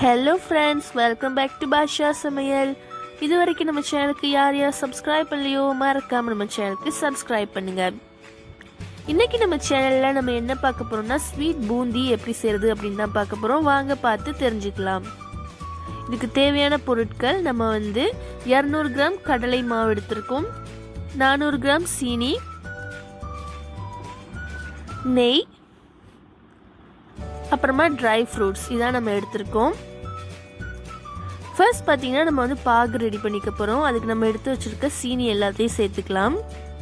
hello friends welcome back to Basha சமையல் இது வரைக்கும் நம்ம சேனலுக்கு யார் யார் சப்ஸ்கிரைப் பண்ணலையோ மறக்காம நம்ம சேனலுக்கு சப்ஸ்கிரைப் பண்ணுங்க இன்னைக்கு நம்ம சேனல்ல நம்ம என்ன பார்க்க போறோம்னா ஸ்வீட் பூந்தி எப்படி செய்யறது அப்படின்னு தான் பார்க்க போறோம் வாங்க பார்த்து தெரிஞ்சுக்கலாம் இதுக்கு தேவையான பொருட்கள் நம்ம வந்து இரநூறு கிராம் கடலை மாவு எடுத்திருக்கோம் நானூறு கிராம் சீனி நெய் அப்புறமா ட்ரை ஃப்ரூட்ஸ் இதான் நம்ம எடுத்திருக்கோம் ஃபர்ஸ்ட் பார்த்தீங்கன்னா நம்ம வந்து பாகு ரெடி பண்ணிக்க போகிறோம் அதுக்கு நம்ம எடுத்து வச்சிருக்க சீனி எல்லாத்தையும் சேர்த்துக்கலாம்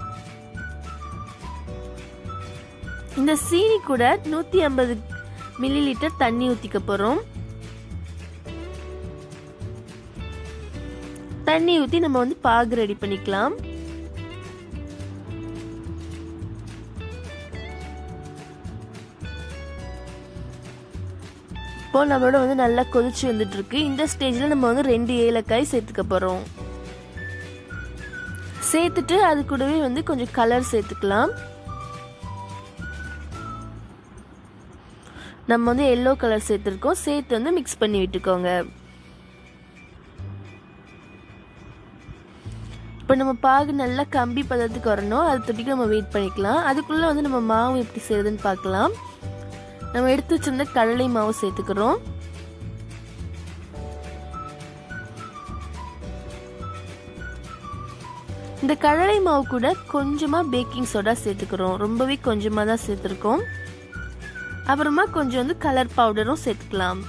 இந்த சீனி கூட நூற்றி ஐம்பது மில்லி லிட்டர் தண்ணி ஊற்றிக்க போகிறோம் தண்ணி ஊற்றி நம்ம வந்து பாகு ரெடி பண்ணிக்கலாம் இப்போ நம்மளோட வந்து நல்லா கொதிச்சு வந்துட்டு இருக்கு இந்த ஸ்டேஜில் நம்ம வந்து ரெண்டு ஏலக்காய் சேர்த்துக்க போகிறோம் சேர்த்துட்டு அது கூடவே வந்து கொஞ்சம் கலர் சேர்த்துக்கலாம் நம்ம வந்து எல்லோ கலர் சேர்த்துருக்கோம் சேர்த்து வந்து மிக்ஸ் பண்ணி விட்டுக்கோங்க இப்போ நம்ம பாகு நல்லா கம்பி பதத்துக்கு வரணும் அது தொட்டிக்கு நம்ம வெயிட் பண்ணிக்கலாம் அதுக்குள்ளே வந்து நம்ம மாவு எப்படி செய்யுதுன்னு பார்க்கலாம் நம்ம எடுத்து வச்சிருந்த கடலை மாவு சேர்த்துக்கிறோம் இந்த கடலை மாவு கூட கொஞ்சமாக பேக்கிங் சோடா சேர்த்துக்கிறோம் ரொம்பவே கொஞ்சமாக தான் சேர்த்துருக்கோம் அப்புறமா கொஞ்சம் வந்து கலர் பவுடரும் சேர்த்துக்கலாம்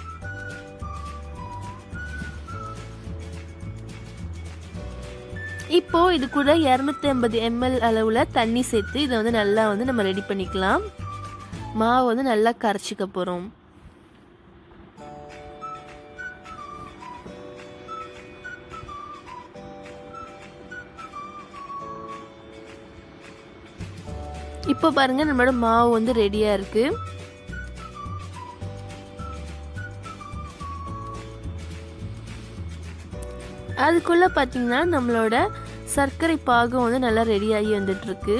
இப்போ இது கூட இரநூத்தி ஐம்பது எம்எல் அளவில் தண்ணி சேர்த்து இதை வந்து நல்லா வந்து நம்ம ரெடி பண்ணிக்கலாம் மாவு வந்து நல்லா கரைச்சிக்க போகிறோம் இப்போ பாருங்க நம்மளோட மாவு வந்து ரெடியாக இருக்கு அதுக்குள்ள பார்த்தீங்கன்னா நம்மளோட சர்க்கரை பாகம் வந்து நல்லா ரெடியாகி வந்துட்டு இருக்கு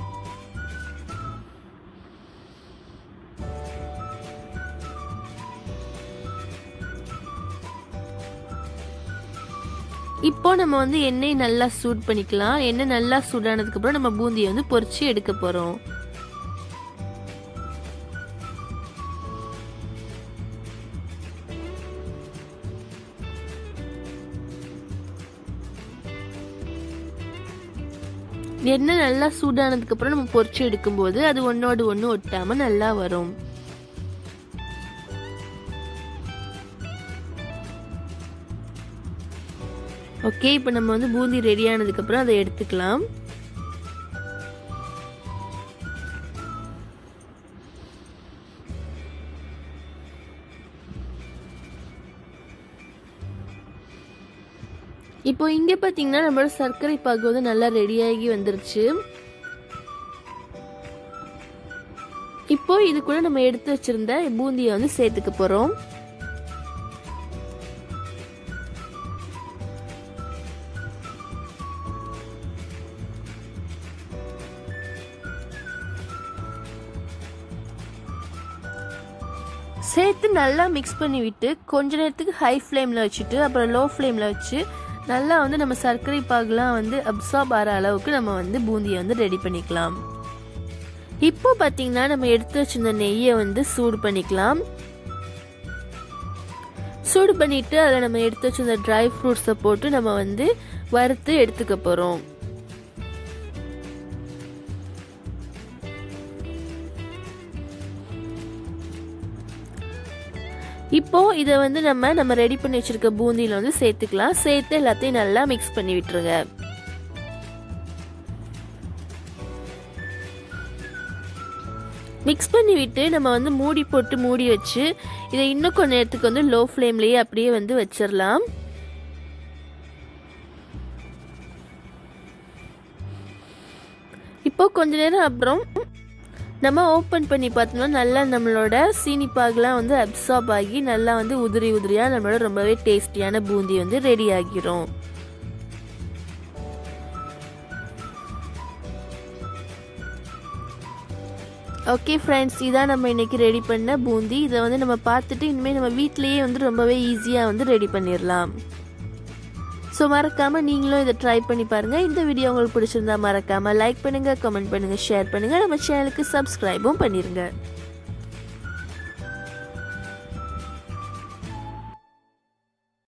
இப்போ நம்ம வந்து எண்ணெய் நல்லா சூட் பண்ணிக்கலாம் எண்ணெய் நல்லா சூடானதுக்கு அப்புறம் நம்ம பூந்தியை வந்து பொரிச்சு எடுக்க போறோம் எண்ணெய் நல்லா சூடானதுக்கு அப்புறம் நம்ம பொரிச்சு எடுக்கும்போது அது ஒன்னோடு ஒன்று ஒட்டாம நல்லா வரும் ஓகே இப்போ நம்ம வந்து பூந்தி ரெடி ஆனதுக்கப்புறம் அதை எடுத்துக்கலாம் இப்போ இங்கே பார்த்தீங்கன்னா நம்மளோட சர்க்கரை பாகு வந்து நல்லா ரெடியாகி வந்துருச்சு இப்போ இது கூட நம்ம எடுத்து வச்சிருந்த பூந்தியை வந்து சேர்த்துக்க போகிறோம் சேர்த்து நல்லா மிக்ஸ் பண்ணி விட்டு கொஞ்ச நேரத்துக்கு ஹை ஃப்ளேமில் வச்சுட்டு அப்புறம் லோ ஃப்ளேமில் வச்சு நல்லா வந்து நம்ம சர்க்கரை பாகுலாம் வந்து அப்சார்ப் ஆகிற அளவுக்கு நம்ம வந்து பூந்தியை வந்து ரெடி பண்ணிக்கலாம் இப்போ பார்த்தீங்கன்னா நம்ம எடுத்து வச்சிருந்த நெய்யை வந்து சூடு பண்ணிக்கலாம் சூடு பண்ணிட்டு அதில் நம்ம எடுத்து வச்சிருந்த ட்ரை ஃப்ரூட்ஸை போட்டு நம்ம வந்து வறுத்து எடுத்துக்க போகிறோம் இப்போ இதை வந்து நம்ம நம்ம ரெடி பண்ணி வச்சிருக்க பூந்தியில் வந்து சேர்த்துக்கலாம் சேர்த்து எல்லாத்தையும் நல்லா மிக்ஸ் பண்ணி விட்டுருங்க மிக்ஸ் பண்ணி விட்டு நம்ம வந்து மூடி போட்டு மூடி வச்சு இதை இன்னும் கொஞ்ச நேரத்துக்கு வந்து லோ ஃப்ளேம்லேயே அப்படியே வந்து வச்சிடலாம் இப்போ கொஞ்ச நேரம் அப்புறம் நம்ம ஓப்பன் பண்ணி பார்த்தோம்னா நல்லா நம்மளோட சீனி பாகுலாம் வந்து அப்சார்ப் ஆகி நல்லா வந்து உதிரி உதிரியாக நம்மளோட ரொம்பவே டேஸ்டியான பூந்தி வந்து ரெடி ஆகிரும் ஓகே ஃப்ரெண்ட்ஸ் இதான் நம்ம இன்னைக்கு ரெடி பண்ண பூந்தி இதை வந்து நம்ம பார்த்துட்டு இனிமேல் நம்ம வீட்டிலேயே வந்து ரொம்பவே ஈஸியாக வந்து ரெடி பண்ணிடலாம் ஸோ மறக்காமல் நீங்களும் இதை ட்ரை பண்ணி பாருங்கள் இந்த வீடியோ உங்களுக்கு பிடிச்சிருந்தா மறக்காமல் லைக் பண்ணுங்கள் கமெண்ட் பண்ணுங்கள் ஷேர் பண்ணுங்கள் நம்ம சேனலுக்கு சப்ஸ்கிரைபும் பண்ணிடுங்க